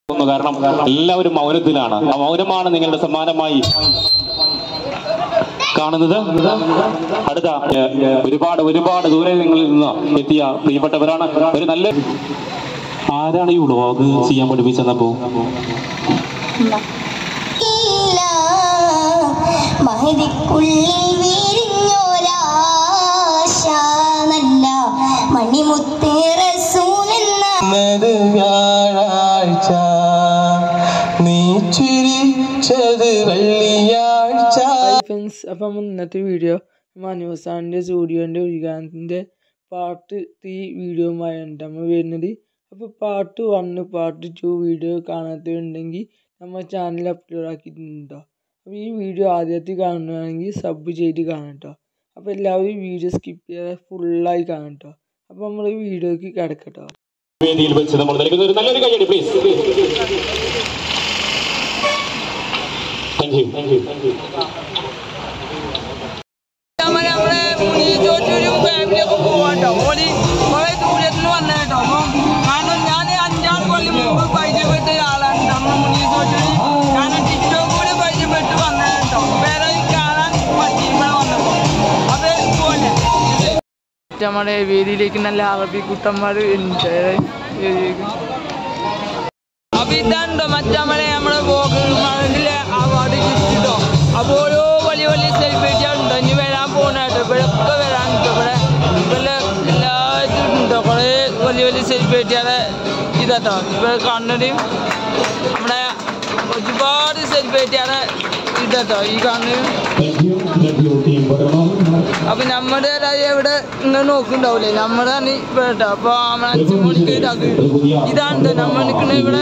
തോന്നുന്നു. കാരണം എല്ലാവരും മൗനത്തിലാണ് ആ മൗനമാണ് നിങ്ങളുടെ സമ്മാനമായി കാണുന്നത് അടുത്ത ഏ, ഒരുപാട് ഒരുപാട് ദൂരെ നിങ്ങളിൽ നിന്ന് എത്തിയ പ്രിയപ്പെട്ടവരാണ് ഒരു നല്ല ആരാണ് ഈ വ്ളോഗ് ചെയ്യാൻ പഠിപ്പിച്ചെന്നപ്പോ ഇല്ല മഹതിക്കുള്ളിൽ വീരിഞ്ഞോരാശ നല്ല മണിമുത്തേ റസൂലെന്ന ഇന്നത് വ്യാഴാഴ്ച നീ ചിരിച്ചത് വെള്ളിയാഴ്ച ഫ്രണ്ട്സ് അപ്പം ഇന്നത്തെ വീഡിയോ മാനുവസാൻ്റെ സൂര്യോൻ്റെ ഉദ്ഘാടനത്തിൻ്റെ പാർട്ട് ത്രീ വീഡിയോയുമായാണ് നമ്മൾ വരുന്നത് അപ്പോൾ part one part two video കാണാത്തതുണ്ടെങ്കിൽ നമ്മൾ ചാനൽ അപ്ലോഡ് ആക്കിയിട്ടുണ്ടോ അപ്പോൾ ഈ വീഡിയോ ആദ്യമായിട്ട് കാണുകയാണെങ്കിൽ സബ് ചെയ്ത് കാണാം കേട്ടോ അപ്പോൾ എല്ലാവരും വീഡിയോ സ്കിപ്പ് ചെയ്യാതെ ഫുള്ളായി കാണാം കേട്ടോ അപ്പോൾ നമ്മൾ ഈ വീഡിയോയ്ക്ക് കിടക്കട്ടോ വേദിയിൽ വെച്ച് നമ്മൾ നൽകുന്ന ഒരു നല്ലൊരു കൈയടി please thank you thank you നമ്മള് നമ്മളെ മുനിജോറ്റൂരും ഫാമിലിയൊക്കെ പോവാട്ടോ ഓലി കുറെ ദൂരത്തിന് വന്ന കേട്ടോ അപ്പം കാരണം ഞാൻ അഞ്ചാറ് കൊല്ലം മുമ്പ് പരിചയപ്പെട്ട ഒരാളാണ് നമ്മൾ മുനിജോറ്റൂര് കാരണം ടിക്ടോക്ക് കൂടെ പരിചയപ്പെട്ട് വന്ന കേട്ടോ വേറെ കാണാൻ പറ്റിയപ്പോഴാണ് വന്നപ്പോ അത് പോലെ നമ്മുടെ വേദിയിലേക്ക് നല്ല അറബി കുട്ടന്മാർ അപ്പൊ ഇതാണ്ടോ മറ്റമ്മളെ നമ്മളെ മകളിലെ അവാർഡ് കിട്ടിട്ടോ അപ്പൊ ഓരോ വലിയ വലിയ സെലിബ്രിറ്റികളുണ്ടോ ഇനി വരാൻ പോകുന്നതായിട്ട് ഇവിടെയൊക്കെ വരാൻ ഇവിടെ ഇവിടെ എല്ലാത്തിലും ഉണ്ടോ കുറേ വലിയ വലിയ സെലിബ്രിറ്റികളെ ഇതാട്ടോ ഇവിടെ കണ്ണടി നമ്മുടെ ഒരുപാട് സെലിബ്രിറ്റികളെ ഇതാട്ടോ ഈ കാണുന്നത് അപ്പൊ നമ്മുടെ രാജ്യം ഇവിടെ ഇങ്ങനെ നോക്കുന്നുണ്ടാവില്ലേ നമ്മുടെ ഇവിടെ കേട്ടോ അപ്പൊ നമ്മളെ അഞ്ചു മണിക്ക് ഇതാക്കി ഇതാണ് നമ്മൾ നിൽക്കുന്ന ഇവിടെ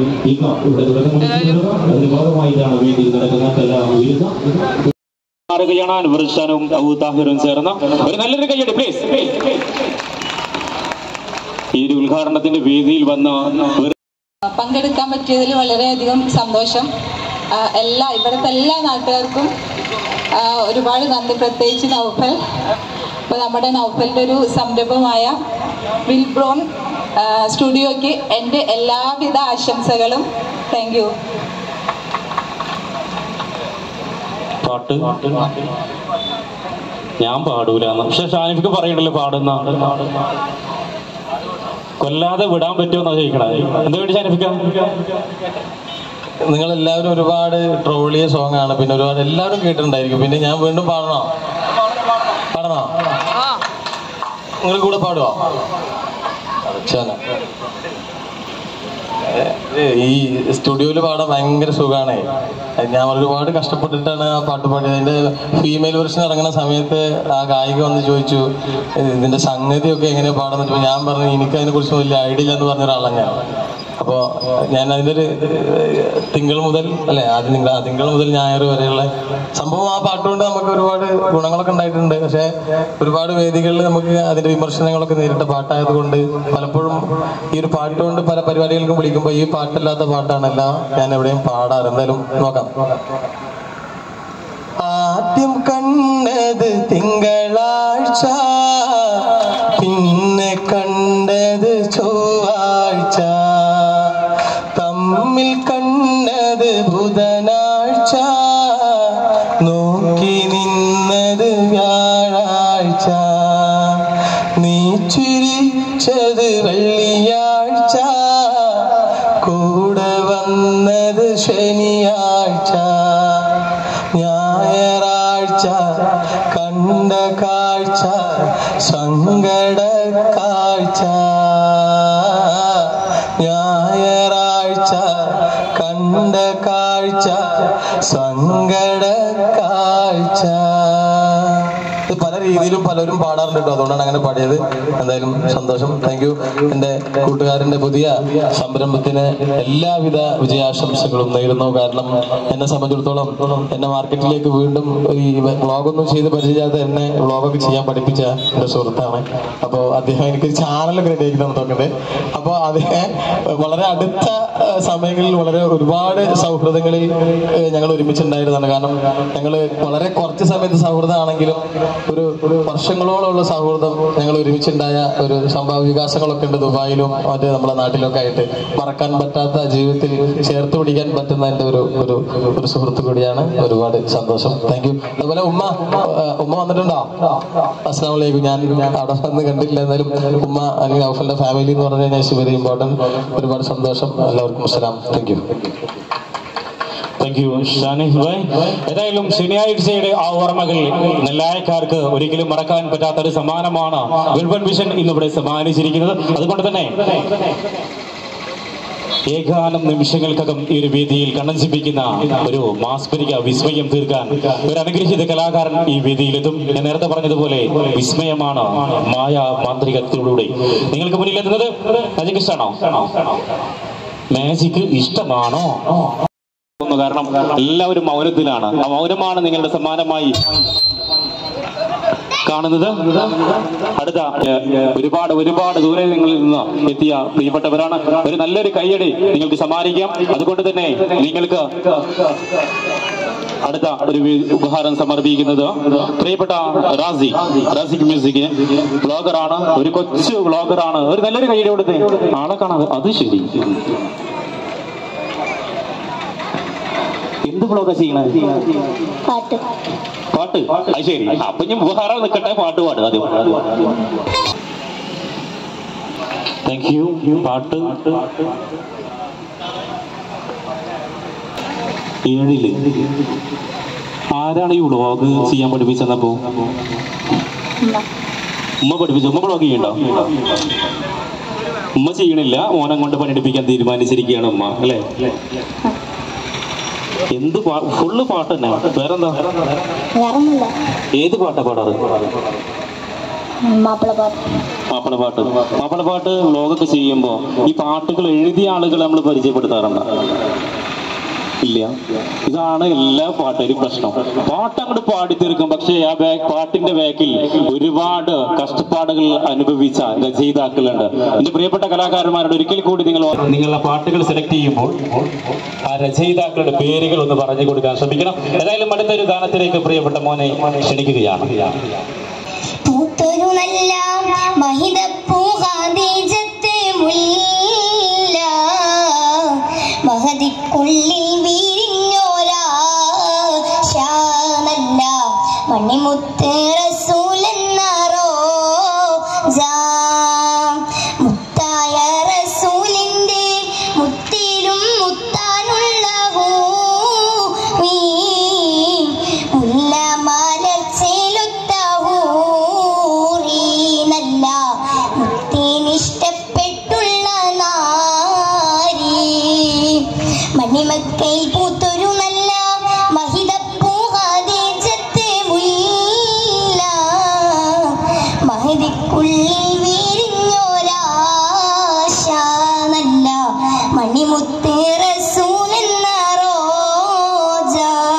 മാറുകയാണ് അനുവർഷാനും ഔതാഹിറും ചേർന്ന ഒരു നല്ലൊരു കൈയടി പ്ലീസ് ഈ ഒരു ഉദ്ഘാടനത്തിന്റെ വേദിയിൽ വന്ന ഒരു പങ്കെടുക്കാൻ പറ്റിയതിൽ വളരെയധികം സന്തോഷം ആ, എല്ലാ ഇവിടുത്തെ എല്ലാ നാട്ടുകാർക്കും ആ, ഒരുപാട് നന്ദി പ്രത്യേകിച്ച് നൗഫൽ അപ്പോൾ നമ്മുടെ നൗഫലിൻ്റെ ഒരു സംരംഭമായ വിൽബ്രോൺ ആ, സ്റ്റുഡിയോയ്ക്ക് എൻ്റെ എല്ലാവിധ ആശംസകളും താങ്ക് യു പാട്ട് ഞാൻ പാടൂല പക്ഷെ ഷാനിഫിക്ക് പറയണ്ടല്ലോ പാടുന്ന കൊല്ലാതെ വിടാൻ പറ്റുമെന്നാ ചോദിക്കണത് എന്താ വേണ്ടി ഷാനിഫിക്ക നിങ്ങൾ എല്ലാവരും ഒരുപാട് ട്രോളിയ സോങ് ആണ് പിന്നെ ഒരുപാട് എല്ലാവരും കേട്ടിട്ടുണ്ടായിരിക്കും പിന്നെ ഞാൻ വീണ്ടും പാടണോ പാടണോ നിങ്ങൾ കൂടെ പാടുവോ അടച്ചാണ് ഈ സ്റ്റുഡിയോയിൽ പാടാൻ ഭയങ്കര സുഖമാണ് ഞാൻ ഒരുപാട് കഷ്ടപ്പെട്ടിട്ടാണ് ആ പാട്ട് പാടിയത് അതിന്റെ ഫീമെയിൽ വെർഷൻ ഇറങ്ങുന്ന സമയത്ത് ആ ഗായിക വന്ന് ചോദിച്ചു ഇതിന്റെ സംഗതിയൊക്കെ എങ്ങനെയാ പാടാന്ന് വെച്ചപ്പോൾ ഞാൻ പറഞ്ഞു എനിക്ക് അതിനെ കുറിച്ച് വലിയ ഐഡിയ ഇല്ലെന്ന് പറഞ്ഞ ഒരാളാണ് ഞാൻ അപ്പോൾ ഞാൻ അതിൻ്റെ ഒരു ഏഹ്, തിങ്കൾ മുതൽ അല്ലെ ആദ്യം തിങ്കൾ ആ തിങ്കൾ മുതൽ ഞായർ വരെയുള്ള സംഭവം ആ പാട്ടുകൊണ്ട് നമുക്ക് ഒരുപാട് ഗുണങ്ങളൊക്കെ ഉണ്ടായിട്ടുണ്ട് പക്ഷേ ഒരുപാട് വേദികളിൽ നമുക്ക് അതിന്റെ വിമർശനങ്ങളൊക്കെ നേരിട്ട പാട്ടായതുകൊണ്ട് പലപ്പോഴും ഈ ഒരു പാട്ടുകൊണ്ട് പല പരിപാടികൾക്കും വിളിക്കുമ്പോൾ ഈ പാട്ടല്ലാത്ത പാട്ടാണല്ല ഞാൻ എവിടെയും പാടാറ് എന്തായാലും നോക്കാം ആദ്യം കണ്ടത് തിങ്കളാഴ്ച പിന്നെ കണ്ടത് ചൊവ്വാഴ്ച തമ്മിൽ കണ്ടത് ബുധനാഴ്ച നോക്കി നിന്നത് വ്യാഴാഴ്ച നീ ചിരിച്ചത് വെള്ളിയാഴ്ച കൂടെ വന്നത് ശനിയാഴ്ച ഞായറാഴ്ച കണ്ട കാഴ്ച സങ്കട കാഴ്ച ഞായറാഴ്ച കണ്ട കാഴ്ച സങ്കട കാഴ്ച ഇത് പല രീതിയിലും പലരും പാടാറുണ്ട് കേട്ടോ അതുകൊണ്ടാണ് അങ്ങനെ പാടിയത് എന്തായാലും സന്തോഷം താങ്ക് യു എൻ്റെ കൂട്ടുകാരൻ്റെ പുതിയ സംരംഭത്തിന് എല്ലാവിധ വിജയാശംസകളും നേരുന്നു കാരണം എന്നെ സംബന്ധിച്ചിടത്തോളം എന്നെ മാർക്കറ്റിലേക്ക് വീണ്ടും ഈ വ്ളോഗൊന്നും ചെയ്ത് പരിചയിക്കാതെ എന്നെ വ്ളോഗൊക്കെ ചെയ്യാൻ പഠിപ്പിച്ച എൻ്റെ സുഹൃത്താണ് അപ്പോൾ അദ്ദേഹം എനിക്ക് ചാനലൊക്കെ റെഡി ആക്കി നോക്കുന്നത് അപ്പോൾ അദ്ദേഹം വളരെ അടുത്ത ഏഹ്, സമയങ്ങളിൽ വളരെ ഒരുപാട് സൗഹൃദങ്ങളിൽ ഏഹ്, ഞങ്ങൾ ഒരുമിച്ചുണ്ടായിരുന്നതാണ് കാരണം ഞങ്ങൾ വളരെ കുറച്ച് സമയത്ത് സൗഹൃദമാണെങ്കിലും ഒരു ഒരു വർഷങ്ങളോളമുള്ള സൗഹൃദം ഞങ്ങൾ ഒരുമിച്ചുണ്ടായ ഒരു സംഭവ വികാസങ്ങളൊക്കെ ഉണ്ട് ദുബായിലും മറ്റേ നമ്മുടെ നാട്ടിലൊക്കെ ആയിട്ട് മറക്കാൻ പറ്റാത്ത ജീവിതത്തിൽ ചേർത്ത് പിടിക്കാൻ പറ്റുന്ന എൻ്റെ ഒരു ഒരു ഒരു സുഹൃത്ത് കൂടിയാണ് ഒരുപാട് സന്തോഷം താങ്ക് യു അതുപോലെ ഉമ്മ ആ, ഉമ്മ വന്നിട്ടുണ്ടോ അസ്സാം വലൈക്കും ഞാൻ ഞാൻ അവിടെ വന്ന് കണ്ടില്ല എന്നാലും ഉമ്മ അല്ലെങ്കിൽ ഔഫലിന്റെ ഫാമിലി എന്ന് പറഞ്ഞു കഴിഞ്ഞാൽ വെരി ഇമ്പോർട്ടൻറ്റ് ഒരുപാട് സന്തോഷം എല്ലാവർക്കും അസ്സലാം thank you thank you Shanif bhai ഏതായാലും ശനിയാഴ്ചയുടെ ആ ഓർമ്മകൾ നെല്ലായക്കാർക്ക് ഒരിക്കലും മറക്കാൻ പറ്റാത്ത ഒരു സമ്മാനമാണ് വിൽബൺ വിഷൻ ഇന്നിവിടെ സമ്മാനിച്ചിരിക്കുന്നത് അതുകൊണ്ട് തന്നെ ഏകാനം നിമിഷങ്ങൾക്കകം ഈ ഒരു വേദിയിൽ കണ്ണഞ്ചിപ്പിക്കുന്ന ഒരു മാസ്മരിക വിസ്മയം തീർക്കാൻ ഒരു അനുഗ്രഹീത കലാകാരൻ ഈ വേദിയിലെത്തും ഞാൻ നേരത്തെ പറഞ്ഞതുപോലെ വിസ്മയമാണ് മായ മാന്ത്രികത്തിലൂടെ നിങ്ങൾക്ക് മുന്നിൽ എത്തുന്നത് മാജിക് ഇഷ്ടമാണോ മാജിക് ഇഷ്ടമാണോ തോന്നുന്നു. കാരണം എല്ലാവരും മൗനത്തിലാണ് ആ മൗനമാണ് നിങ്ങളുടെ സമ്മാനമായി കാണുന്നത് അടുത്ത ഏഹ്, ഒരുപാട് ഒരുപാട് ദൂരെ നിങ്ങളിൽ നിന്ന് എത്തിയ പ്രിയപ്പെട്ടവരാണ് ഒരു നല്ലൊരു കയ്യടി നിങ്ങൾക്ക് സമ്മാനിക്കാം അതുകൊണ്ട് തന്നെ നിങ്ങൾക്ക് അടുത്ത ഒരു വി- ഉപഹാരം സമർപ്പിക്കുന്നത് പ്രിയപ്പെട്ട റാസി റാസിക് മ്യൂസിക് ബ്ലോഗറാണ് ഒരു കൊച്ചു ബ്ലോഗറാണ് ഒരു നല്ലൊരു കയ്യടി കൊടുത്തേ ആളെ കാണാതെ അത് ശരി എന്ത് ബ്ലോഗാ ചെയ്യണേ പാട്ട് പാട്ട് അത് ശരി അപ്പൊ ഞാൻ ഉപഹാരം നിൽക്കട്ടെ പാട്ട് പാടുക ആദ്യം താങ്ക് യു പാട്ട് ഏഴില് ആരാണ് ഈ വ്ളോഗ് ചെയ്യാൻ പഠിപ്പിച്ചെന്നപ്പോ ഉമ്മ പഠിപ്പിച്ചു ഉമ്മ വ്ളോഗ് ചെയ്യണ്ടോ ഉമ്മ ചെയ്യണില്ല മോനം കൊണ്ട് പണിയെടുപ്പിക്കാൻ തീരുമാനിച്ചിരിക്കുകയാണ് ഉമ്മ അല്ലേ എന്ത് പാ- ഫുള്ള് പാട്ട് തന്നെ വേറെന്താ വേറൊന്നുമില്ല ഏത് പാട്ടാ പാടാറ് മാപ്പിള പാട്ട് മാപ്പിള പാട്ട് മാപ്പിള പാട്ട് വ്ലോഗൊക്കെ ചെയ്യുമ്പോ ഈ പാട്ടുകൾ എഴുതിയ ആളുകളെ നമ്മൾ പരിചയപ്പെടുത്താറുണ്ട് ഇല്ല ഇതാണ് എല്ലാ പാട്ടുകാരും പ്രശ്നം പാട്ട് അങ്ങോട്ട് പാടി തീർക്കും പക്ഷേ ആ ബാക്ക് പാട്ടിന്റെ ബാക്കിൽ ഒരുപാട് കഷ്ടപ്പാടുകൾ അനുഭവിച്ച രചയിതാക്കളുണ്ട് എന്റെ പ്രിയപ്പെട്ട കലാകാരന്മാരോട് ഒരിക്കൽ കൂടി നിങ്ങൾ നിങ്ങളുടെ പാട്ടുകൾ സെലക്ട് ചെയ്യുമ്പോൾ ആ രചയിതാക്കളുടെ പേരുകൾ ഒന്ന് പറഞ്ഞു കൊടുക്കാൻ ശ്രമിക്കണം ഏതായാലും അടുത്തൊരു ഗാനത്തിലേക്ക് പ്രിയപ്പെട്ട മോനെ ക്ഷണിക്കുകയാണ് പൂത്തൊരു നല്ല മഹിതപ്പൂഹാദീജത്തെ മുല്ല മഹതിക്കുള്ളിൽ വീരിഞ്ഞോരാ ശാനല്ല മണിമുത്ത് റസൂലെന്ന റോജാ മുത്തായ റസൂലിന്റെ മുത്തിലും മുത്താനുള്ള ഹൂവീ മുല്ലമാല ചേലുത്ത ഹൂറി നല്ല മുത്തിനിഷ്ടപ്പെട്ടുള്ള നാരി മണിമക്കൈ പൂത്തൊരു നല്ല മഹിതപ്പൂഹാദേശത്തെ മുല്ല മഹതിക്കുള്ളിൽ വീരിഞ്ഞോരാശ നല്ല മണിമുത്ത് റസൂലെന്ന റോജ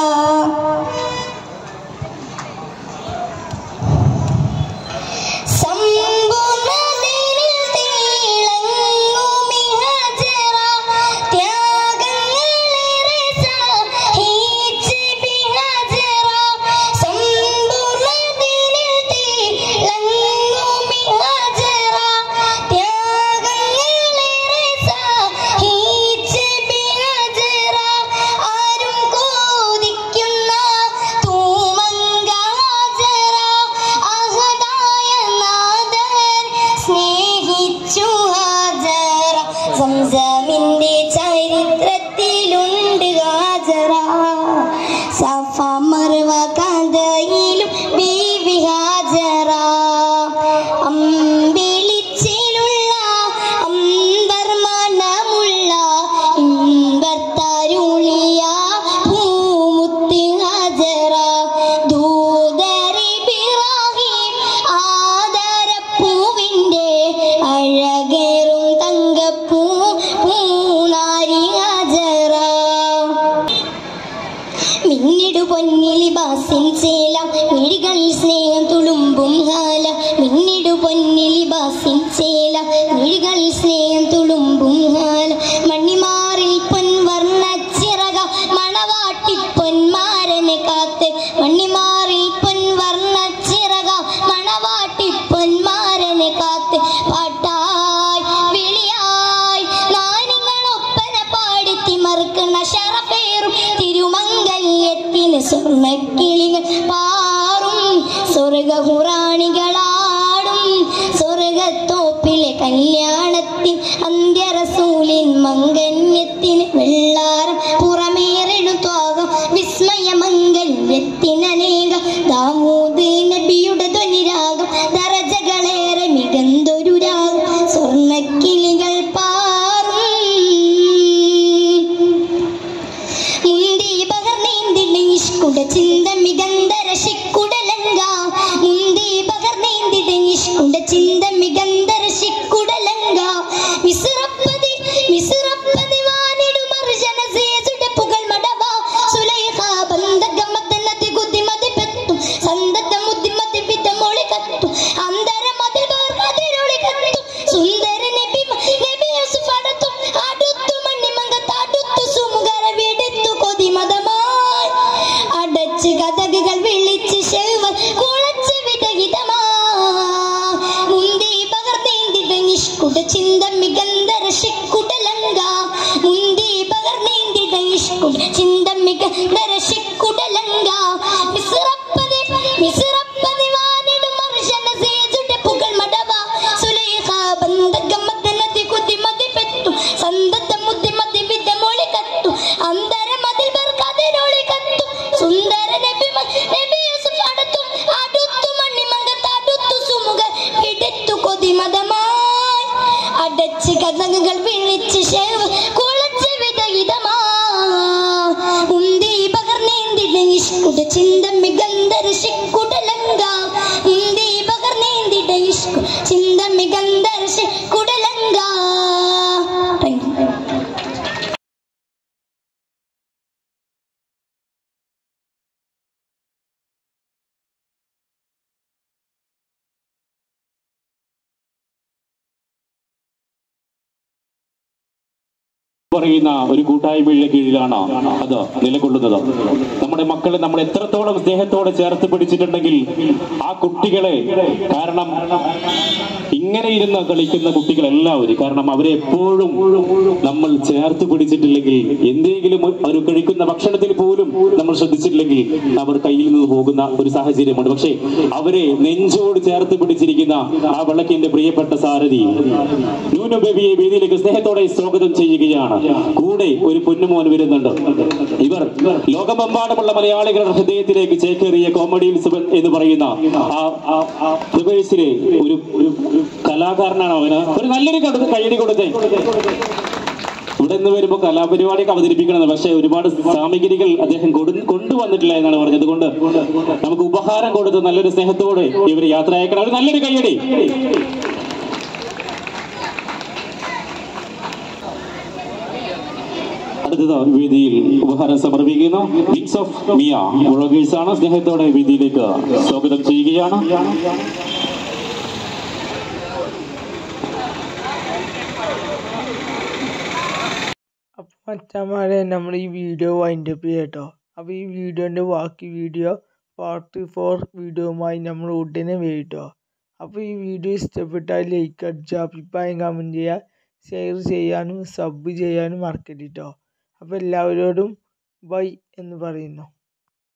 സമ്പൂർണ്ണതയിൽ തിളങ്ങുമി ഹജറ, ത്യാഗങ്ങളേറെ സഹിച്ച് ബി ഹജറ. സമ്പൂർണ്ണതയിൽ തിളങ്ങുമി ഹജറ, ത്യാഗങ്ങളേറെ സഹിച്ച് ബി ഹജറ. ആരും കോതിക്കുന്ന തൂമങ്ക ഹജറ, അഹദായ നാഥൻ സ്നേഹിച്ചു ഹാജറ സംസമിന്റെ ചരിത്രത്തിലുണ്ട് ഹാജറ സഫ മർവ കഥയിലും ബീവി ഹാജറ അമ്പിളിച്ചിലുള്ള അമ്പർ മനമുള്ള ഇമ്പത്തരുളിയ പൂമുത്ത് ഹാജറ ദൂതരിബിറാഹിം ആദരപ്പൂവിന്റെ അഴകേറും തങ്കപ്പൂ പൂനാരി ഹാജറ മിന്നിടു പൊന്നിലി ബാസിൻ ചേല മിഴികളിൽ സ്നേഹം തുളുമ്പും ഹാല മിന്നിടു പൊന്നിലി ബാസിൻ ചേല മിഴികളിൽ സ്നേഹം തുളുമ്പും ഹാല മണിമാറിൽ പൊൻവർണ്ണ ചിറക മണവാട്ടി പൊന്മാരനെ കാത്ത് മണിമാറിൽ പൊൻവർണ്ണ ചിറക സ്വർഗത്തിൽ സ്വർണ്ണക്കിളികൾ പാറും സ്വർഗഹുറാണികളാടും സ്വർഗത്തോപ്പിലെ കല്യാണത്തിൻ അന്ത്യറസൂലിൻ മംഗന്യത്തിന് വെള്ളാരം പുറമേറിടുത്വാകം വിസ്മയമംഗല്യത്തിനനേക ദാമൂദ് നബിയുടെ ധ്വനിരാഗം ദറജകളേറെ മികന്തൊരു രാഗം സ്വർണ്ണക്കിളികൾ പാറും മുന്തി പകർന്നേന്തിട ഇഷ്കുട ചിന്ത മികന്തര ശിക്കുടലങ്ക മുന്തി പകർന്നേന്തിട ഇഷ്കുട ചിന്ത മികന്തര ശിക്കുടലങ്ക മിസ്റപ്പതി മിസ്റപ്പതി വാനിടുമർജന സേസുടെ പുകൾ മടവ സുലൈഖ ബന്ധഗമത്തനതി കുതിമതി പെത്തു സന്തത മുദ്ദിമതി വിതമൊളി കത്തു അന്തര മതിൽ അതിരൊളി കത്തു സുന്ദര നബി നബി യൂസുഫ് അടുത്തു അടുത്തു മണ്ണിമങ്കത്ത് അടുത്തു സുമുഖര വീടെത്തു കൊതിമതമായി അടച്ച് കഥകുകൾ വിളിച്ച് ശെൽവ കുളച്ച് വിതഹിതമാ മുന്തി പകർന്നേന്തിട നിഷ്കുട ചിന്ത മികന്തര ശിക്കുടലങ്ക മുന്തി പകർന്നേന്തിട നിഷ്കുട ചിന്ത മികന്തര ശിക്കുടലങ്ക മിസ്റപ്പതി മിസ്റപ്പതി വാനിടും മർശന സേജുടെ പുകൾ മടവ സുലൈഖ ബന്ധഗമത്തനതി കുതിമതി പെത്തു സന്തത മുദ്ദിമതി വിധമൊളി കത്തു അന്തര മതിൽ ബർക്കതിരൊളി കത്തു സുന്ദര നബി മ- നബി യൂസുഫ് അടുത്തു അടുത്തു മണ്ണിമങ്കത്ത് അടുത്തു സുമുഖ പിടിത്തു കൊതിമതമായി അടച്ച് കഥകുകൾ വിളിച്ച് ശേവ് കുളച്ച് വിതഹിതമാ ഉന്തി പകർന്നേന്തിട നിഷ്കുട ചിന്ത മികന്തര ശിക്കുടലങ്ക ഉന്തി പകർന്നേന്തിട ഇഷ്കു ചിന്ത മികന്തര ശിക്കുടലങ്ക താങ്ക് യു പറയുന്ന ഒരു കൂട്ടായ്മയുടെ കീഴിലാണ് അത് നിലകൊള്ളുന്നത് നമ്മുടെ മക്കളെ നമ്മൾ എത്രത്തോളം സ്നേഹത്തോടെ ചേർത്ത് പിടിച്ചിട്ടുണ്ടെങ്കിൽ ആ കുട്ടികളെ കാരണം ഇങ്ങനെ ഇരുന്ന് കളിക്കുന്ന കുട്ടികൾ എല്ലാവരും കാരണം അവരെ എപ്പോഴും നമ്മൾ ചേർത്ത് പിടിച്ചിട്ടില്ലെങ്കിൽ എന്തെങ്കിലും ഒരു കഴിക്കുന്ന ഭക്ഷണത്തിൽ പോലും നമ്മൾ ശ്രദ്ധിച്ചിട്ടില്ലെങ്കിൽ അവർ കയ്യിൽ നിന്ന് പോകുന്ന ഒരു സാഹചര്യമുണ്ട് പക്ഷേ അവരെ നെഞ്ചോട് ചേർത്ത് പിടിച്ചിരിക്കുന്ന ആ വിളക്കിന്റെ പ്രിയപ്പെട്ട സാരഥി ന്യൂന ബേബിയെ വേദിയിലേക്ക് സ്നേഹത്തോടെ സ്വാഗതം ചെയ്യുകയാണ് കൂടെ ഒരു പൊന്നുമോൻ വരുന്നുണ്ട് ഇവർ ലോകമെമ്പാടുമുള്ള മലയാളികളുടെ ഹൃദയത്തിലേക്ക് ചേക്കേറിയ കോമഡി ഉത്സവൻ എന്ന് പറയുന്ന ആ ആ- ആ പ്രവേശിലെ ഒരു ഒരു കലാകാരനാണ് അവന് ഒരു നല്ലൊരു കട- കയ്യടി കൊടുത്തേ ഇവിടെ നിന്ന് വരുമ്പോൾ കലാപരിപാടിയൊക്കെ അവതരിപ്പിക്കണം പക്ഷേ ഒരുപാട് സാമഗ്രികൾ അദ്ദേഹം കൊടു- കൊണ്ടുവന്നിട്ടില്ല എന്നാണ് പറഞ്ഞത് കൊണ്ട് നമുക്ക് ഉപഹാരം കൊടുത്ത് നല്ലൊരു സ്നേഹത്തോടെ ഇവർ യാത്ര അയക്കണം ഒരു നല്ലൊരു കയ്യടി അടുത്തത് വേദിയിൽ ഉപഹാരം സമർപ്പിക്കുന്നു വിങ്സ് ഓഫ് മിയ വ്ളോഗേഴ്സ് ആണ് സ്നേഹത്തോടെ വേദിയിലേക്ക് സ്വാഗതം ചെയ്യുകയാണ് അപ്പോൾ മച്ചാന്മാരെ നമ്മൾ ഈ വീഡിയോ വൈൻഡ് അപ്പ് ചെയ്യാം കേട്ടോ അപ്പോൾ ഈ വീഡിയോൻ്റെ ബാക്കി വീഡിയോ പാർട്ട് ഫോർ വീഡിയോയുമായി നമ്മൾ ഉടനെ വരും കേട്ടോ അപ്പോൾ ഈ വീഡിയോ ഇഷ്ടപ്പെട്ടാൽ ലൈക്ക് അടിച്ച് അഭിപ്രായം കമൻറ്റ് ചെയ്യുക ഷെയർ ചെയ്യാനും സബ് ചെയ്യാനും മറക്കരുത് കേട്ടോ അപ്പോൾ എല്ലാവരോടും ബൈ എന്ന് പറയുന്നു